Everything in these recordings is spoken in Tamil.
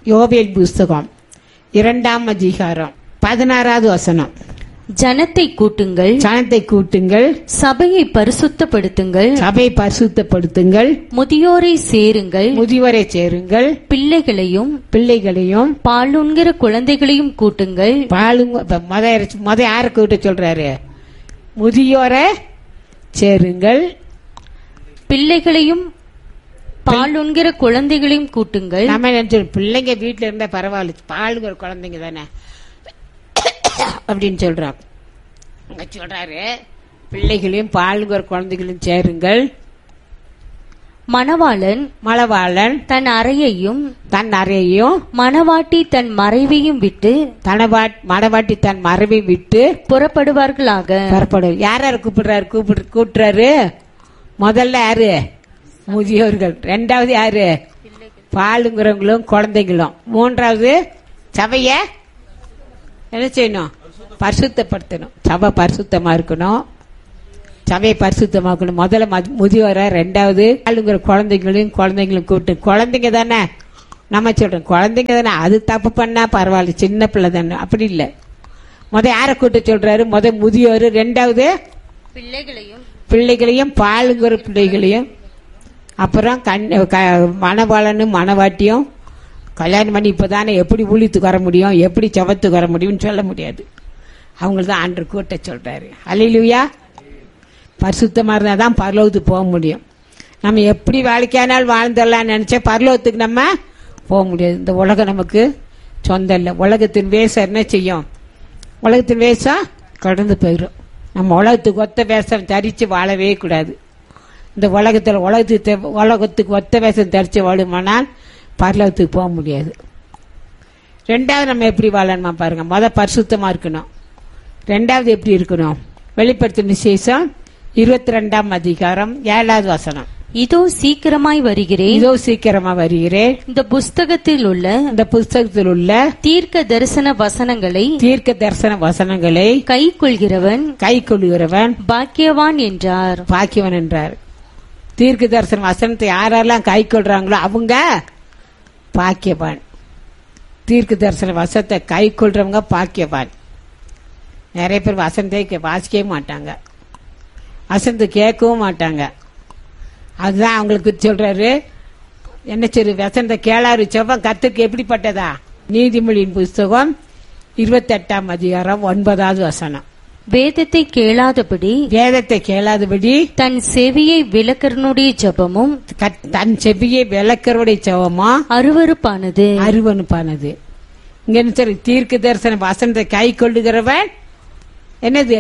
யோவேல் புஸ்தகம் இரண்டாம் அதிகாரம் பதினாறாவது வசனம் ஜனத்தை கூட்டுங்கள் சனத்தை கூட்டுங்கள் சபையை பரிசுத்தப்படுத்துங்கள் சபை பரிசுத்தப்படுத்துங்கள் முதியோரை சேருங்கள் முதியோரை சேருங்கள் பிள்ளைகளையும் பிள்ளைகளையும் பாலுண்கிற குழந்தைகளையும் கூட்டுங்கள் பாலுங்க இப்ப மத இறைச்சி- மத யாரை கூட்ட சொல்றாரு முதியோரை சேருங்கள் பிள்ளைகளையும் பாலுண்கிற குழந்தைகளையும் கூட்டுங்கள் நம்ம நினைச்சு பிள்ளைங்க வீட்டுல இருந்தா பரவாயில்ல பாலுங்க ஒரு குழந்தைங்க தானே அப்படின்னு சொல்றோம் அங்க சொல்றாரு பிள்ளைகளையும் பாலுங்க ஒரு குழந்தைகளையும் சேருங்கள் மணவாளன் மலவாளன் தன் அறையையும் தன் அறையையும் மணவாட்டி தன் மறைவையும் விட்டு தனவாட் மடவாட்டி தன் மறைவை விட்டு புறப்படுவார்களாக புறப்படும் யார் யார் கூப்பிடுறாரு கூப்பிடு கூட்டுறாரு முதல்ல யாரு முதியோர்கள் ரெண்டாவது யாரு பாலுங்கிறவங்களும் குழந்தைங்களும் மூன்றாவது சபைய என்ன செய்யணும் பரிசுத்தப்படுத்தணும் சபை பரிசுத்தமா இருக்கணும் சபையை பரிசுத்தமாக்கணும் முதல்ல மது- முதியோரை ரெண்டாவது பாலுங்கிற குழந்தைங்களையும் குழந்தைங்களும் கூட்டு குழந்தைங்க தானே நம்ம சொல்றோம் குழந்தைங்க தானே அது தப்பு பண்ணா பரவாயில்ல சின்ன பிள்ளை தானே அப்படி இல்லை முத யாரை கூட்ட சொல்றாரு முத முதியோர் ரெண்டாவது பிள்ளைகளையும் பிள்ளைகளையும் பாலுங்கிற பிள்ளைகளையும் அப்புறம் கண் க- மணவாளனும் மணவாட்டியும் கல்யாணம் பண்ணி இப்பதானே எப்படி ஊழித்துக்கு வர முடியும் எப்படி செவத்துக்கு வர முடியும்னு சொல்ல முடியாது அவங்கள தான் ஆண்டு கூட்ட சொல்றாரு அலையிலுயா பரிசுத்தமா இருந்தா தான் பரலோகத்துக்கு போக முடியும் நம்ம எப்படி வாழ்க்கையானால் வாழ்ந்துடலாம்னு நினைச்சா பரலோகத்துக்கு நம்ம போக முடியாது இந்த உலகம் நமக்கு சொந்தம் இல்லை உலகத்தின் வேஷம் என்ன செய்யும் உலகத்தின் வேஷம் கடந்து போயிடும் நம்ம உலகத்துக்கு ஒத்த வேஷம் தரிச்சு வாழவே கூடாது இந்த உலகத்தில் உலகத்துக்கு உலகத்துக்கு ஒத்த வேஷம் தரிச்சு வாழுமானால் பரலோகத்துக்கு போக முடியாது ரெண்டாவது நம்ம எப்படி வாழணுமா பாருங்க முத பரிசுத்தமா இருக்கணும் ரெண்டாவது எப்படி இருக்கணும் வெளிப்படுத்தும் விசேஷம் இருபத்தி ரெண்டாம் அதிகாரம் ஏழாவது வசனம் இதோ சீக்கிரமாய் வருகிறேன் இதோ சீக்கிரமா வருகிறேன் இந்த புஸ்தகத்தில் உள்ள இந்த புஸ்தகத்தில் உள்ள தீர்க்க தரிசன வசனங்களை தீர்க்க தரிசன வசனங்களை கை கொள்கிறவன் கை கொள்கிறவன் பாக்கியவான் என்றார் பாக்கியவன் என்றார் தீர்க்க தரிசன வசனத்தை யாரெல்லாம் கை கொள்றாங்களோ அவங்க பாக்கியவான் தீர்க்க தரிசன வசனத்தை கை கொள்றவங்க பாக்கியவான் நிறைய பேர் வசனத்தை கே- வாசிக்கவே மாட்டாங்க வசனத்தை கேட்கவும் மாட்டாங்க அதுதான் அவங்களுக்கு சொல்றாரு என்ன சரி வசனத்தை கேளாரு செவ்வம் கத்துக்கு எப்படிப்பட்டதா நீதிமொழியின் புஸ்தகம் இருபத்தெட்டாம் அதிகாரம் ஒன்பதாவது வசனம் வேதத்தை கேளாதபடி வேதத்தை கேளாதபடி தன் செவியை விளக்கரனுடைய ஜெபமும் கத்- தன் செவியை விளக்கருடைய செவமா அருவருப்பானது அருவனுப்பானது இங்க என்ன சரி தீர்க்க தரிசன வசனத்தை கை கொள்ளுகிறவன் என்னது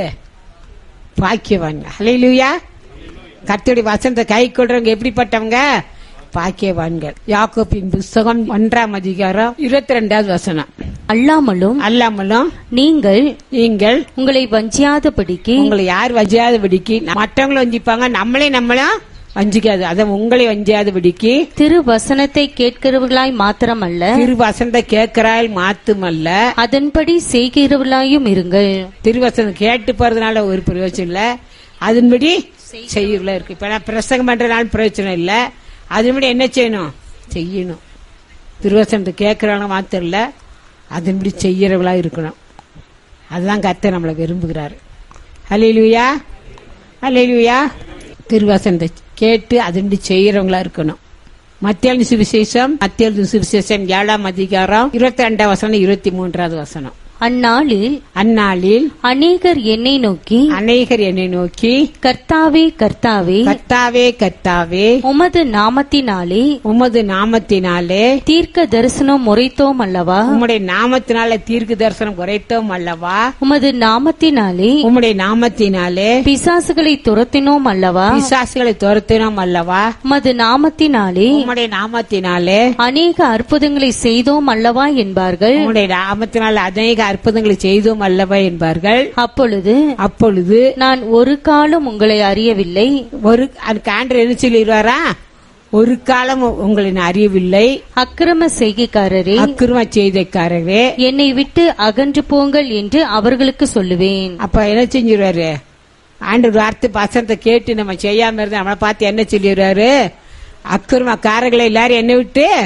பாக்கியவான் ஹalleluya கர்த்தருடைய வசனத்தை கை கொள்றவங்க எப்படிப்பட்டவங்க பாக்கியவான்கள் யாக்கோப்பின் புஸ்தகம் ஒன்றாம் அதிகாரம் இருபத்தி ரெண்டாவது வசனம் அல்லாமலும் அல்லாமலும் நீங்கள் நீங்கள் உங்களை வஞ்சியாதபடிக்கு உங்களை யார் வஞ்சியாதபடிக்கு மற்றவங்களும் வஞ்சிப்பாங்க நம்மளே நம்மளும் வஞ்சிக்காது அதான் உங்களை வஞ்சியாதபடிக்கு திரு வசனத்தை கேட்கிறவர்களாய் மாத்திரமல்ல திருவசனத்தை கேட்கிறாள் மாத்துமல்ல அதன்படி செய்கிறவர்களாயும் இருங்கள் திருவசனம் கேட்டு போறதுனால ஒரு பிரயோஜனம் இல்ல அதன்படி செய்யல இருக்கு இப்ப நான் பிரசங்கம் பண்றதுனால பிரயோஜனம் இல்ல அதன்படி என்ன செய்யணும் செய்யணும் திருவசனத்தை கேட்கறவங்க மாத்திரம் இல்ல அதன்படி செய்யறவங்களா இருக்கணும் அதுதான் கர்த்தர் நம்மளை விரும்புகிறாரு ஹalleluya ஹalleluya திருவசனத்தை கேட்டு அதன்படி செய்யறவங்களா இருக்கணும் மத்திய சுவிசேஷம் மத்திய சுவிசேஷம் ஏழாம் அதிகாரம் இருபத்தி ரெண்டாம் வசனம் இருபத்தி மூன்றாவது வசனம் அந்நாளில் அந்நாளில் அநேகர் என்னை நோக்கி அநேகர் என்னை நோக்கி கர்த்தாவே கர்த்தாவே கர்த்தாவே கர்த்தாவே உமது நாமத்தினாலே உமது நாமத்தினாலே தீர்க்க தரிசனம் முறைத்தோம் அல்லவா உம்முடைய நாமத்தினாலே தீர்க்கு தரிசனம் குறைத்தோம் அல்லவா உமது நாமத்தினாலே உம்முடைய நாமத்தினாலே பிசாசுகளை துரத்தினோம் அல்லவா பிசாசுகளை துரத்தினோம் அல்லவா உமது நாமத்தினாலே உம்முடைய நாமத்தினாலே அநேக அற்புதங்களை செய்தோம் அல்லவா என்பார்கள் உம்முடைய நாமத்தினாலே அநேக அற்புதங்களை செய்தோம் அல்லவா என்பார்கள் அப்பொழுது அப்பொழுது நான் ஒரு காலம் உங்களை அறியவில்லை ஒரு காண்டர் என்ன சொல்லிடுவாரா ஒரு காலம் உங்களை நான் அறியவில்லை அக்கிரம செய்கைக்காரரே அக்கிரம செய்தக்காரரே என்னை விட்டு அகன்று போங்கள் என்று அவர்களுக்கு சொல்லுவேன் அப்ப என்ன செஞ்சிருவாரு ஆண்டு வார்த்தை வசனத்தை கேட்டு நம்ம செய்யாம இருந்தா நம்மளை பார்த்து என்ன சொல்லிடுறாரு அக்கிரமக்காரர்களை எல்லாரும் என்ன விட்டு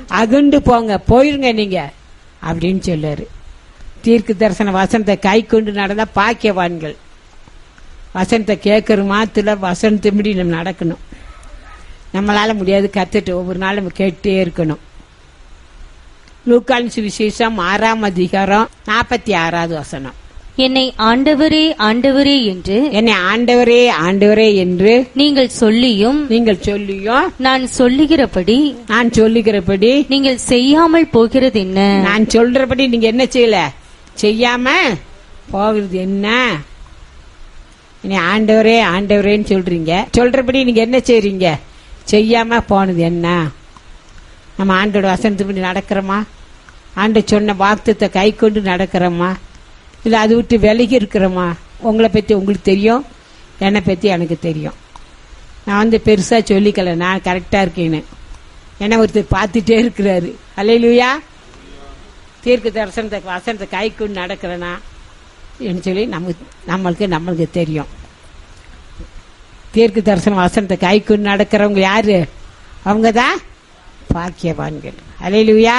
அகண்டு போங்க போயிருங்க நீங்க அப்படின்னு சொல்லாரு தீர்க்க தரிசன வசனத்தை கை கொண்டு நடந்தா பாக்கியவான்கள் வசனத்தை கேட்கற மாத்துல வசனத்தின்படி நம்ம நடக்கணும் நம்மளால முடியாது கத்துட்டு ஒவ்வொரு நாளும் நம்ம கேட்டே இருக்கணும் லூக்கான் சுவிசேஷம் ஆறாம் அதிகாரம் நாற்பத்தி ஆறாவது வசனம் என்னை ஆண்டவரே ஆண்டவரே என்று என்னை ஆண்டவரே ஆண்டவரே என்று நீங்கள் சொல்லியும் நீங்கள் சொல்லியும் நான் சொல்லுகிறபடி நான் சொல்லுகிறபடி நீங்கள் செய்யாமல் போகிறது என்ன நான் சொல்றபடி நீங்க என்ன செய்யல செய்யாம போகிறது என்ன இனி ஆண்டவரே ஆண்டவரேன்னு சொல்றீங்க சொல்றபடி நீங்க என்ன செய்றீங்க செய்யாம போனது என்ன நம்ம ஆண்டோட வசனத்துப்படி நடக்கிறோமா ஆண்டு சொன்ன வாக்குத்தத்தை கை கொண்டு நடக்கிறோமா இல்லை அது விட்டு விலகி இருக்கிறோமா உங்களை பற்றி உங்களுக்கு தெரியும் என்னை பற்றி எனக்கு தெரியும் நான் வந்து பெருசாக சொல்லிக்கல நான் கரெக்டாக இருக்கேன்னு என்ன ஒருத்தர் பார்த்துட்டே இருக்கிறாரு அலையிலுயா தீர்க்க தரிசனத்தை வசனத்தை கை கொண்டு நடக்கிறேனா என்று சொல்லி நமக்கு நம்மளுக்கு நம்மளுக்கு தெரியும் தீர்க்க தரிசன வசனத்தை கை கொண்டு நடக்கிறவங்க யாரு அவங்க தான் பாக்கியவான்கள் அலையிலுயா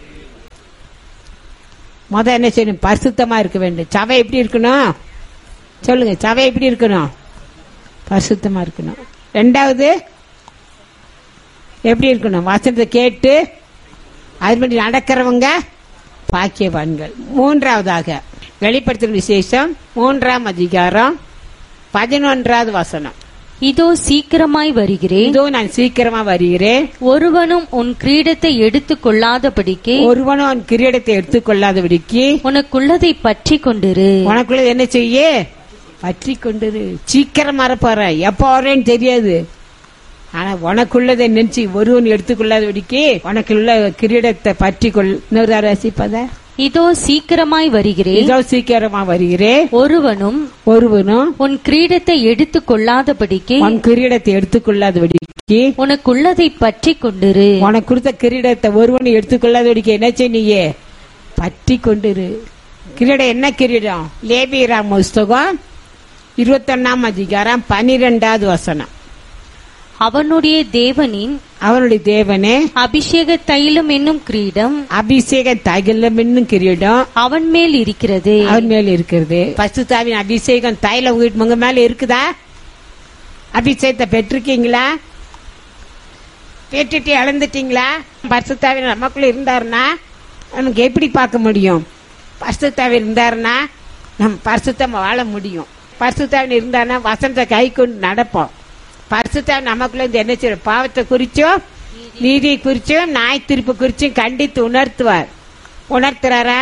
முத என்ன செய்யணும் பரிசுத்தமா இருக்க வேண்டும் சவை எப்படி இருக்கணும் சொல்லுங்க சவை எப்படி இருக்கணும் பரிசுத்தமா இருக்கணும் ரெண்டாவது எப்படி இருக்கணும் வசனத்தை கேட்டு அதுபடி நடக்கிறவங்க பாக்கியவான்கள் மூன்றாவதாக வெளிப்படுத்தும் விசேஷம் மூன்றாம் அதிகாரம் பதினொன்றாவது வசனம் இதோ சீக்கிரமாய் வருகிறேன் இதோ நான் சீக்கிரமா வருகிறேன் ஒருவனும் உன் கிரீடத்தை எடுத்துக் கொள்ளாதபடிக்கு ஒருவனும் அவன் கிரீடத்தை எடுத்துக்கொள்ளாதபடிக்கு உனக்குள்ளதை பற்றி கொண்டிரு உனக்குள்ள என்ன செய்ய பற்றி கொண்டிரு சீக்கிரம் வரப்போற எப்ப வரேன்னு தெரியாது ஆனா உனக்குள்ளதை நினைச்சு ஒருவன் எடுத்துக்கொள்ளாதபடிக்கு உனக்குள்ள கிரீடத்தை பற்றி கொள் இன்னொரு ரசிப்பத இதோ சீக்கிரமாய் வருகிறேன் இதோ சீக்கிரமா வருகிறேன் ஒருவனும் ஒருவனும் உன் கிரீடத்தை எடுத்துக் கொள்ளாதபடிக்கு உன் கிரீடத்தை எடுத்துக்கொள்ளாதபடிக்கு உனக்குள்ளதை பற்றி கொண்டிரு உனக்கு கொடுத்த கிரீடத்தை ஒருவன் எடுத்துக்கொள்ளாதபடிக்கு என்ன செய்ய பற்றி கொண்டிரு கிரீடம் என்ன கிரீடம் லேபிராம் புஸ்தகம் இருபத்தொன்னாம் அதிகாரம் பனிரெண்டாவது வசனம் அவனுடைய தேவனின் அவனுடைய தேவனே அபிஷேக தைலம் என்னும் கிரீடம் அபிஷேக தைலம் என்னும் கிரீடம் அவன் மேல் இருக்கிறது அவன் மேல இருக்கிறது பசுத்தாவின் அபிஷேகம் தைல உங்க உங்க மேல இருக்குதா அபிஷேகத்தை பெற்றிருக்கீங்களா பெற்றுட்டு இழந்துட்டீங்களா பரிசுத்தாவின் நமக்குள்ள இருந்தாருன்னா நமக்கு எப்படி பார்க்க முடியும் பரிசுத்தாவின் இருந்தாருன்னா நம்ம பரிசுத்தமா வாழ முடியும் பரிசுத்தாவின் இருந்தாருன்னா வசனத்தை கை கொண்டு நடப்போம் பரிசுத்தாவின் நமக்குள்ள இருந்து என்ன செய்யும் பாவத்தை குறிச்சும் நீதி குறிச்சும் நாய் திருப்பு குறிச்சும் கண்டித்து உணர்த்துவார் உணர்த்துறாரா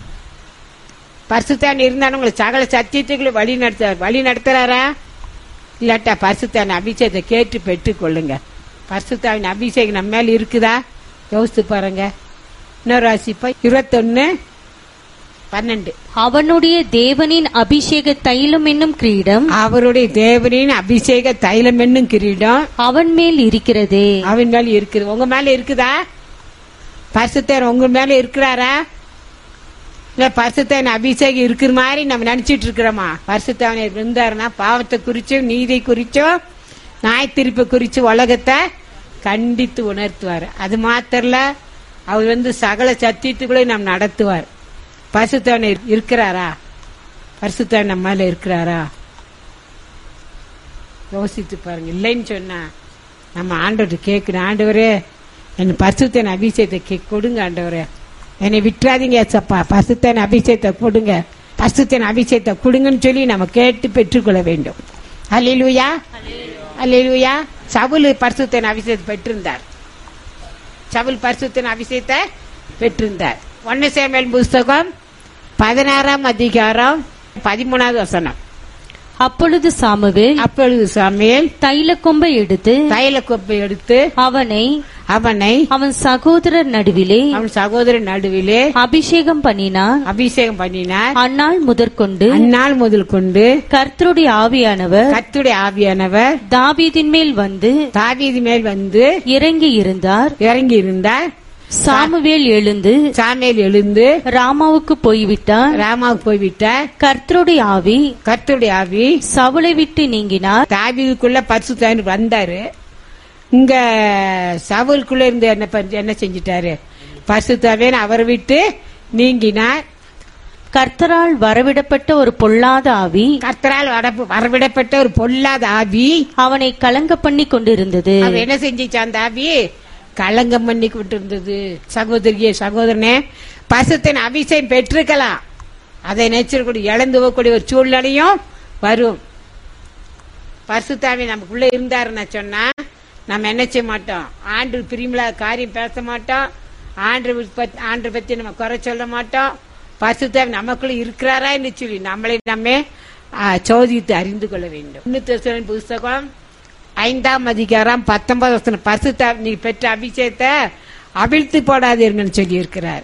பரிசுத்தான் இருந்தாலும் உங்களை சகல சத்தியத்துக்குள்ள வழி நடத்துவார் வழி நடத்துறாரா இல்லாட்டா பரிசுத்தாவின் அபிஷேகத்தை கேட்டு பெற்றுக் கொள்ளுங்க பரிசுத்தாவின் அபிஷேகம் நம்ம மேல இருக்குதா யோசித்து பாருங்க இன்னொரு வாசிப்பா இருபத்தொன்னு பன்னெண்டு அவனுடைய தேவனின் அபிஷேக தைலம் என்னும் கிரீடம் அவருடைய தேவனின் அபிஷேக தைலம் என்னும் கிரீடம் அவன் மேல் இருக்கிறது அவன் மேல இருக்குது உங்க மேல இருக்குதா பரிசுத்தர் உங்க மேல இருக்கிறாரா இல்ல பரிசுத்தவன் அபிஷேகம் இருக்கிற மாதிரி நம்ம நினைச்சிட்டு இருக்கிறோமா பரிசுத்தவன் இருந்தாருன்னா பாவத்தை குறிச்சும் நீதி குறிச்சும் நாய் திருப்பை குறிச்சு உலகத்தை கண்டித்து உணர்த்துவார் அது மாத்திரல அவர் வந்து சகல சத்தியத்துக்குள்ளே நாம் நடத்துவார் பரிசுத்தவன் இருக்கிறாரா பரிசுத்தவன் நம்ம மேல இருக்கிறாரா யோசித்து பாருங்க இல்லைன்னு சொன்னா நம்ம ஆண்டவர்கிட்ட கேட்கணும் ஆண்டவரே என் பரிசுத்தன் அபிஷேகத்தை கே- கொடுங்க ஆண்டவரே என்னை விட்டுறாதீங்க ஏசப்பா பரிசுத்தன் அபிஷேகத்தை கொடுங்க பரிசுத்தன் அபிஷேகத்தை கொடுங்கன்னு சொல்லி நம்ம கேட்டு பெற்றுக்கொள்ள வேண்டும் அல்லேலூயா அல்லேலூயா சவுல் பரிசுத்தன் அபிஷேகத்தை பெற்றிருந்தார் சவுல் பரிசுத்தன் அபிஷேகத்தை பெற்றிருந்தார் ஒன்னு சேமல் புஸ்தகம் பதினாறாம் அதிகாரம் பதிமூணாவது வசனம் அப்பொழுது சாமுவேல் அப்பொழுது சமையல் தைல கொம்பை எடுத்து தைல கொப்பை எடுத்து அவனை அவனை அவன் சகோதரர் நடுவிலே அவன் சகோதரன் நடுவிலே அபிஷேகம் பண்ணினான் அபிஷேகம் பண்ணினார் அந்நாள் முதற்கொண்டு அந்நாள் முதல் கொண்டு கர்த்தருடைய ஆவியானவர் கர்த்தருடைய ஆவியானவர் தாவீதின் மேல் வந்து தாவீது மேல் வந்து இறங்கி இருந்தார் இறங்கி இருந்தார் சாமுவேல் எழுந்து சாமியல் எழுந்து ராமாவுக்கு போய்விட்டார் ராமாவுக்கு போய்விட்டார் கர்த்தருடைய ஆவி கர்த்தருடைய ஆவி சவுளை விட்டு நீங்கினார் தாவீதுக்குள்ள பரிசுத்தாவின் வந்தாரு இங்க சவுலுக்குள்ள இருந்து என்ன பண்ண- என்ன செஞ்சிட்டாரு பசுத்தாவேன்னு அவரை விட்டு நீங்கினார் கர்த்தரால் வரவிடப்பட்ட ஒரு பொல்லாத ஆவி கர்த்தரால் வரப்பு- வரவிடப்பட்ட ஒரு பொல்லாத ஆவி அவனை கலங்க பண்ணி கொண்டிருந்தது அவ என்ன செஞ்சிச்சு அந்த ஆவி களங்கம் பண்ணி கொண்டு இருந்தது சகோதரியே சகோதரனே பசுத்தின் அபிஷேகம் பெற்றிருக்கலாம் அதை நினைச்சிருக்கூடிய இழந்து போகக்கூடிய ஒரு சூழ்நிலையும் வரும் பரிசுத்தாவி நமக்குள்ள இருந்தாருன்னு சொன்னா நம்ம என்ன செய்ய மாட்டோம் ஆண்டு பிரிமிலா காரியம் பேச மாட்டோம் ஆண்டு பத்தி ஆண்டு பத்தி நம்ம குறை சொல்ல மாட்டோம் பரிசுத்தாவி நமக்குள்ள இருக்கிறாரா என்று சொல்லி நம்மளை நம்ம ஆ, சோதித்து அறிந்து கொள்ள வேண்டும் இன்னும் புஸ்தகம் ஐந்தாம் அதிகாரம் பத்தொன்பது வசனம் பரிசுத்தாவி நீ பெற்ற அபிஷேகத்தை அவிழ்த்து போடாதீர்கள்னு சொல்லி இருக்கிறார்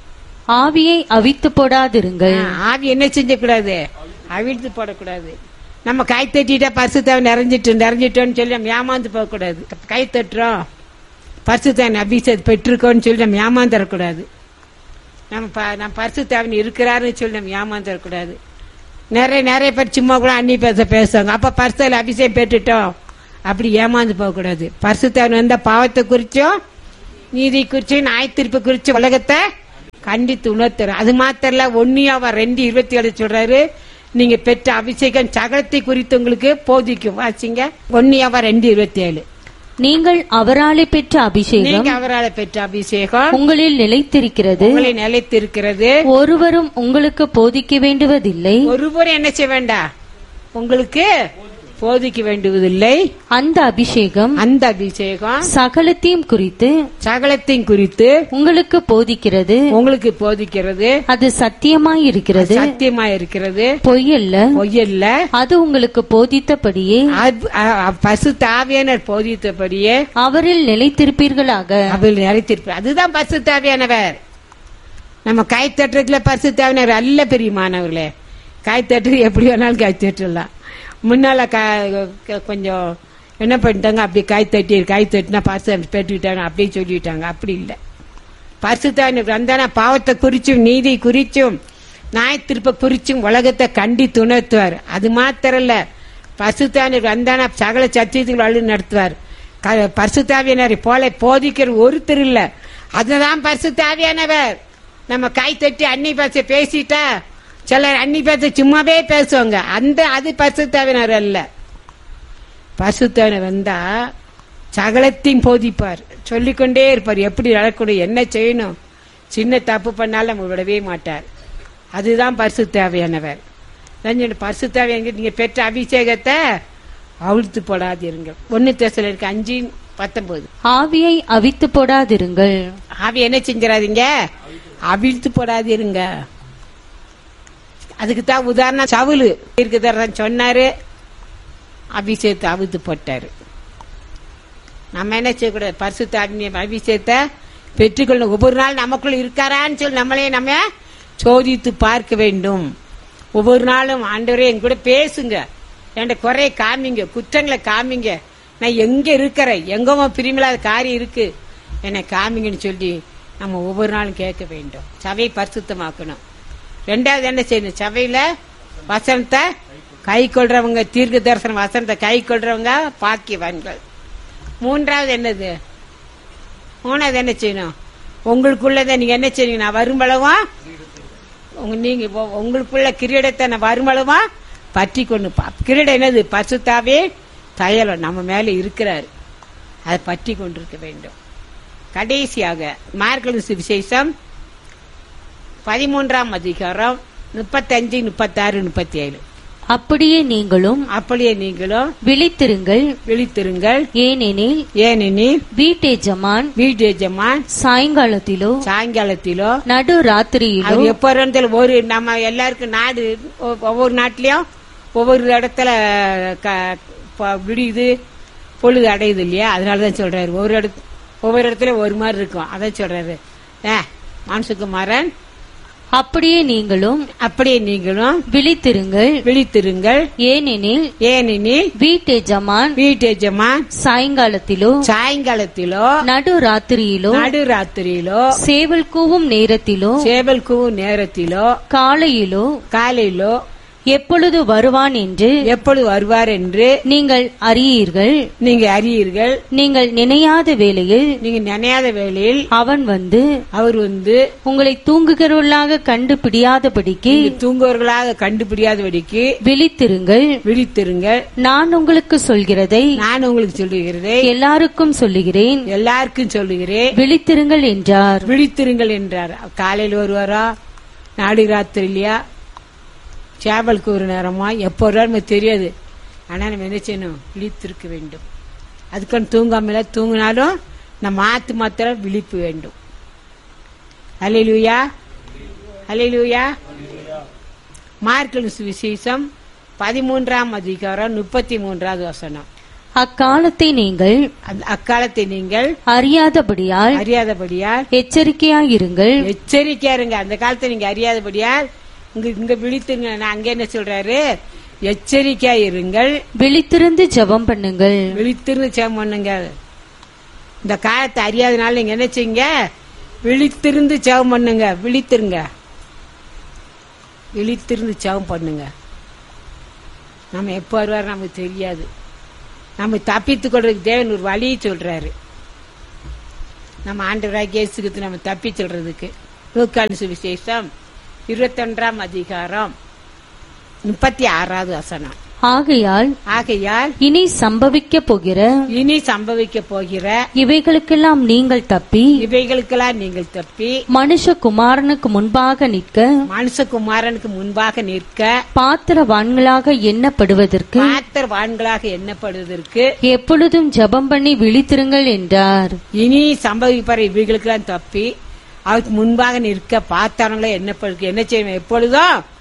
ஆவியை அவித்து போடாதிருங்கள் ஆவி என்ன செஞ்சக்கூடாது அவிழ்த்து போடக்கூடாது நம்ம கை தட்டிட்டா பரிசுத்தாவை நிறைஞ்சிட்டு நிறைஞ்சிட்டோம்னு சொல்லி நம்ம ஏமாந்து போகக்கூடாது கை தட்டுறோம் பரிசுத்தாவின் அபிஷேகம் பெற்றிருக்கோம்னு சொல்லி நம்ம ஏமாந்துடக்கூடாது நம்ம ப- நம்ம பரிசுத்தாவின் இருக்கிறாருன்னு சொல்லி நம்ம ஏமாந்துடக்கூடாது நிறைய நிறைய பேர் சும்மா கூட அன்னி பேச பேசுவாங்க அப்ப பரிசுத்தாவில் அபிஷேகம் பெற்றுட்டோம் அப்படி ஏமாந்து போகக்கூடாது பரிசுத்தாவின் வந்த பாவத்தை குறிச்சும் நீதி குறிச்சும் நியாயத்தீர்ப்பு குறிச்சு உலகத்தை கண்டித்து உணர்த்துறோம் அது மாத்திரம் இல்ல ஒன்னியாவா ரெண்டு இருபத்தி ஏழு சொல்றாரு நீங்க பெற்ற அபிஷேகம் சகலத்தை குறித்து உங்களுக்கு போதிக்கும் வாசிங்க ஒன்னியாவா ரெண்டு இருபத்தி ஏழு நீங்கள் அவராலே பெற்ற அபிஷேகம் நீங்க அவரால் பெற்ற அபிஷேகம் உங்களில் நிலைத்திருக்கிறது உங்களை நிலைத்திருக்கிறது ஒருவரும் உங்களுக்கு போதிக்க வேண்டுவதில்லை ஒருவரும் என்ன செய்ய வேண்டாம் உங்களுக்கு போதிக்க வேண்டுவதில்லை அந்த அபிஷேகம் அந்த அபிஷேகம் சகலத்தையும் குறித்து சகலத்தையும் குறித்து உங்களுக்கு போதிக்கிறது உங்களுக்கு போதிக்கிறது அது சத்தியமாய் இருக்கிறது சத்தியமா இருக்கிறது பொய்யல்ல பொய்யல்ல அது உங்களுக்கு போதித்தபடியே அது- அ- அ- பசு தாவியானர் போதித்தபடியே அவரில் நிலைத்திருப்பீர்களாக அவள் நிலைத்திருப்பார் அதுதான் பசு தாவியானவர் நம்ம கை தட்டுறதுல பசு தாவியானவர் அல்ல பெரியமானவர்களே கை தட்டுறது எப்படி வேணாலும் கை தட்டலாம் முன்னால க- க- கொஞ்சம் என்ன பண்ணிட்டாங்க அப்படி கை தட்டி கை தட்டினா பசு பெற்றுக்கிட்டாங்க அப்படியே சொல்லிட்டாங்க அப்படி இல்லை பரிசுத்தாவினர் வந்தானா பாவத்தை குறிச்சும் நீதி குறிச்சும் நியாயத்திருப்ப குறிச்சும் உலகத்தை கண்டி துணர்த்துவார் அது மாத்திரம் இல்ல பரிசுத்தாவினர் வந்தானா சகல சத்தியத்துக்கு வழி நடத்துவார் க- பரிசுத்தாவியனரை போல போதிக்கிற ஒருத்தர் இல்ல அதுதான் பரிசுத்தாவியானவர் நம்ம கை தட்டி அன்னி பேச பேசிட்டா சிலர் அன்னி பேச சும்மாவே பேசுவாங்க அந்த அது பரிசுத்தாவினர் அல்ல பரிசுத்தவனை வந்தா சகலத்தையும் போதிப்பார் சொல்லிக்கொண்டே இருப்பார் எப்படி நடக்கணும் என்ன செய்யணும் சின்ன தப்பு பண்ணாலும் நம்ம விடவே மாட்டார் அதுதான் பரிசு தேவையானவர் பரிசு தேவையான நீங்க பெற்ற அபிஷேகத்தை அவிழ்த்து போடாதீருங்க ஒன்னு தேசல இருக்கு அஞ்சு பத்தொன்பது ஆவியை அவித்து போடாதிருங்கள் ஆவி என்ன செஞ்சிடாதீங்க அவிழ்த்து போடாதீருங்க அதுக்கு தான் உதாரணம் சவுலு இருக்குதான் சொன்னாரு அபிஷேகத்தை அவிழ்த்து போட்டாரு நம்ம என்ன செய்யக்கூடாது பரிசுத்த ஆவிய அபிஷேகத்தை பெற்றுக்கொள்ளணும் ஒவ்வொரு நாள் நமக்குள்ள இருக்காரான்னு சொல்லி நம்மளே நம்ம சோதித்து பார்க்க வேண்டும் ஒவ்வொரு நாளும் ஆண்டவரே என் கூட பேசுங்க என் குறைய காமிங்க குற்றங்களை காமிங்க நான் எங்க இருக்கிறேன் எங்கோ பிரிமில்லாத காரியம் இருக்கு என்னை காமிங்கன்னு சொல்லி நம்ம ஒவ்வொரு நாளும் கேட்க வேண்டும் சபையை பரிசுத்தமாக்கணும் ரெண்டாவது என்ன செய்யணும் சபையில வசனத்தை கை கொள்றவங்க தீர்க்க தரிசன வசனத்தை கை கொள்றவங்க பாக்கியவான்கள் மூன்றாவது என்னது மூணாவது என்ன செய்யணும் உங்களுக்குள்ளதை நீங்க என்ன செய்யணும் நான் வரும்பளவா உங்க நீங்க உ- உங்களுக்குள்ள கிரீடத்தை நான் வரும்பளவா பற்றி கொண்டு பா- கிரீடம் என்னது பசுத்தாவே தையலம் நம்ம மேல இருக்கிறார் அதை பற்றி கொண்டிருக்க வேண்டும் கடைசியாக மார்க்கலின் சுவிசேஷம் பதிமூன்றாம் அதிகாரம் முப்பத்தஞ்சு முப்பத்தாறு முப்பத்தி ஏழு அப்படியே நீங்களும் அப்படியே நீங்களும் விழித்திருங்கள் விழித்திருங்கள் ஏனெனில் ஏனெனில் வீட்டெஜமான் வீட்டு எஜமான் சாயங்காலத்திலோ சாயங்காலத்திலோ நடு ராத்திரியிலோ அது எப்ப இருந்தாலும் ஒரு நம்ம எல்லாருக்கும் நாடு ஒ- ஒவ்வொரு நாட்டிலயும் ஒவ்வொரு இடத்துல க- ப- விடியுது பொழுது அடையுது இல்லையா அதனாலதான் சொல்றாரு ஒவ்வொரு இடத்து ஒவ்வொரு இடத்துல ஒரு மாதிரி இருக்கும் அதான் சொல்றாரு ஏ மான்சுகுமாரன் அப்படியே நீங்களும் அப்படியே நீங்களும் விழித்திருங்கள் விழித்திருங்கள் ஏனெனில் ஏனெனில் வீட்டெஜமான் வீட்டு எஜமான் சாயங்காலத்திலோ சாயங்காலத்திலோ நடு ராத்திரியிலோ நடு ராத்திரியிலோ சேவல் கூவும் நேரத்திலோ சேவல் கூவும் நேரத்திலோ காலையிலோ காலையிலோ எப்பொழுது வருவான் என்று எப்பொழுது வருவார் என்று நீங்கள் அறியீர்கள் நீங்க அறியீர்கள் நீங்கள் நினையாத வேளையில் நீங்க நினையாத வேளையில் அவன் வந்து அவர் வந்து உங்களை தூங்குகிறவர்களாக கண்டுபிடியாதபடிக்கு நீங்க தூங்குவர்களாக கண்டுபிடியாதபடிக்கு விழித்திருங்கள் விழித்திருங்கள் நான் உங்களுக்கு சொல்கிறதை நான் உங்களுக்கு சொல்லுகிறதை எல்லாருக்கும் சொல்லுகிறேன் எல்லாருக்கும் சொல்லுகிறேன் விழித்திருங்கள் என்றார் விழித்திருங்கள் என்றார் காலையில் வருவாரா நாடு ராத்திரி இல்லையா சேவலுக்கு ஒரு நேரமா எப்போ வருவார் நமக்கு தெரியாது ஆனா நம்ம என்ன செய்யணும் விழித்திருக்க வேண்டும் அதுக்கான தூங்காமல தூங்கினாலும் நம்ம மாத்து மாத்திர விழிப்பு வேண்டும் அலையிலுயா அலையிலுயா மார்க்கல் சுவிசேஷம் பதிமூன்றாம் அதிகாரம் முப்பத்தி மூன்றாவது வசனம் அக்காலத்தை நீங்கள் அந்த அக்காலத்தை நீங்கள் அறியாதபடியால் அறியாதபடியால் எச்சரிக்கையாயிருங்கள் எச்சரிக்கையா இருங்க அந்த காலத்தை நீங்க அறியாதபடியால் இங்க இங்க விழித்துங்க நான் அங்க என்ன சொல்றாரு எச்சரிக்கையா இருங்கள் விழித்திருந்து ஜெபம் பண்ணுங்கள் விழித்திருந்து சேம் பண்ணுங்க இந்த காலத்தை அறியாதனால நீங்க என்ன செய்யுங்க விழித்திருந்து சேவம் பண்ணுங்க விழித்திருங்க விழித்திருந்து சேவம் பண்ணுங்க நம்ம எப்போ வருவார் நமக்கு தெரியாது நம்ம தப்பித்துக் கொள்றதுக்கு தேவன் ஒரு வழியை சொல்றாரு நம்ம ஆண்டவராக இயேசுக்கு நம்ம தப்பி சொல்றதுக்கு லூக்கான் சுவிசேஷம் இருபத்தொன்றாம் அதிகாரம் முப்பத்தி ஆறாவது வசனம் ஆகையால் ஆகையால் இனி சம்பவிக்க போகிற இனி சம்பவிக்க போகிற இவைகளுக்கெல்லாம் நீங்கள் தப்பி இவைகளுக்கெல்லாம் நீங்கள் தப்பி மனுஷகுமாரனுக்கு முன்பாக நிற்க மனுஷகுமாரனுக்கு முன்பாக நிற்க பாத்திரவான்களாக எண்ணப்படுவதற்கு பாத்திரவான்களாக எண்ணப்படுவதற்கு எப்பொழுதும் ஜெபம் பண்ணி விழித்திருங்கள் என்றார் இனி சம்பவிப்பார் இவைகளுக்கெல்லாம் தப்பி அவருக்கு முன்பாக நிற்க பார்த்தவங்களே எண்ணப்படுக்கு என்ன செய்யணும் எப்பொழுதும்